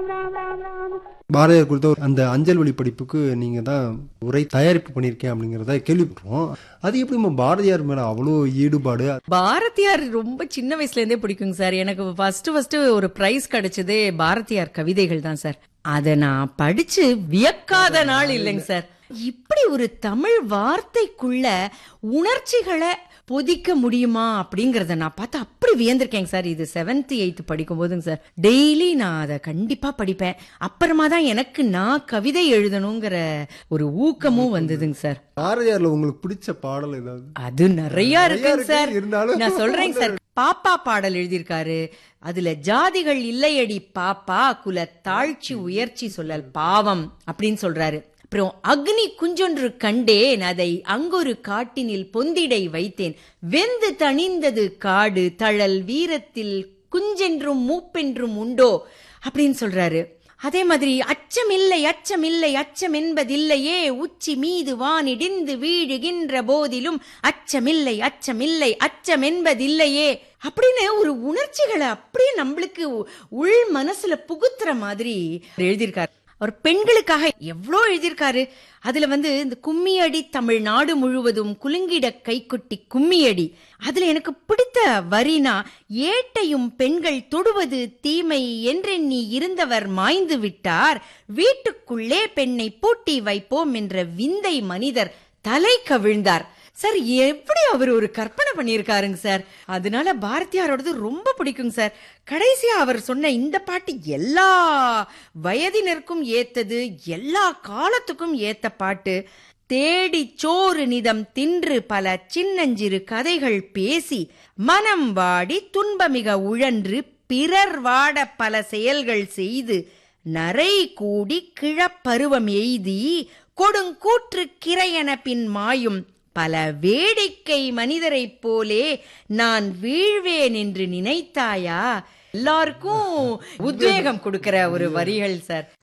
பாரதியார் கொடுத்த ஒரு அந்த அஞ்சல் வழி படிப்புக்கு நீங்க தான் உரை தயாரிப்பு பண்ணியிருக்கேன் அப்படிங்கிறத கேள்விப்படுறோம் அது எப்படி நம்ம பாரதியார் மேல அவ்வளோ ஈடுபாடு பாரதியார் ரொம்ப சின்ன வயசுல இருந்தே பிடிக்குங்க சார் எனக்கு ஃபர்ஸ்ட் ஃபர்ஸ்ட் ஒரு பிரைஸ் கிடைச்சதே பாரதியார் கவிதைகள் தான் சார் அத நான் படிச்சு வியக்காத நாள் இல்லைங்க சார் இப்படி ஒரு தமிழ் வார்த்தைக்குள்ள உணர்ச்சிகளை பொதிக்க முடியுமா அப்படிங்கறத நான் பார்த்து அப்படி வியந்திருக்கேங்க சார் இது செவன்த் எயித் படிக்கும் போதுங்க சார் டெய்லி நான் அதை கண்டிப்பா படிப்பேன் அப்புறமா தான் எனக்கு நான் கவிதை எழுதணுங்கிற ஒரு ஊக்கமும் வந்ததுங்க சார் பாரதியார்ல உங்களுக்கு பிடிச்ச பாடல் ஏதாவது அது நிறைய இருக்குங்க இருக்கு, சார் இருந்தாலும் நான் சொல்றேங்க சார் பாப்பா பாடல் எழுதியிருக்காரு அதுல ஜாதிகள் இல்லையடி பாப்பா குல தாழ்ச்சி உயர்ச்சி சொல்லல் பாவம் அப்படின்னு சொல்றாரு அப்புறம் அக்னி குஞ்சொன்று கண்டேன் அதை அங்கொரு காட்டினில் பொந்திடை வைத்தேன் வெந்து தணிந்தது காடு தழல் வீரத்தில் குஞ்சென்றும் மூப்பென்றும் உண்டோ அப்படின்னு சொல்றாரு அதே மாதிரி அச்சமில்லை அச்சமில்லை அச்சம் என்பதில்லையே உச்சி மீது வானிடிந்து வீழுகின்ற போதிலும் அச்சமில்லை அச்சமில்லை அச்சம் என்பதில்லையே அப்படின்னு ஒரு உணர்ச்சிகளை அப்படியே நம்மளுக்கு உள் மனசுல புகுத்துற மாதிரி எழுதியிருக்காரு அவர் பெண்களுக்காக எவ்வளோ எழுதியிருக்காரு அதுல வந்து இந்த கும்மியடி தமிழ்நாடு முழுவதும் குலுங்கிட கைக்குட்டி கும்மியடி அதுல எனக்கு பிடித்த வரினா ஏட்டையும் பெண்கள் தொடுவது தீமை என்றெண்ணி இருந்தவர் மாய்ந்து விட்டார் வீட்டுக்குள்ளே பெண்ணை பூட்டி வைப்போம் என்ற விந்தை மனிதர் தலை கவிழ்ந்தார் சார் எப்படி அவர் ஒரு கற்பனை பண்ணியிருக்காருங்க சார் அதனால பாரதியாரோடது ரொம்ப பிடிக்குங்க சார் கடைசியா அவர் சொன்ன இந்த பாட்டு எல்லா வயதினருக்கும் ஏத்தது எல்லா காலத்துக்கும் ஏத்த பாட்டு தேடி சோறு நிதம் தின்று பல சின்னஞ்சிறு கதைகள் பேசி மனம் வாடி துன்பமிக உழன்று பிறர் வாட பல செயல்கள் செய்து நரை கூடி கிழப்பருவம் எய்தி கொடுங்கூற்று கிரையென பின் மாயும் பல வேடிக்கை மனிதரைப் போலே நான் வீழ்வேன் என்று நினைத்தாயா எல்லாருக்கும் உத்வேகம் கொடுக்கிற ஒரு வரிகள் சார்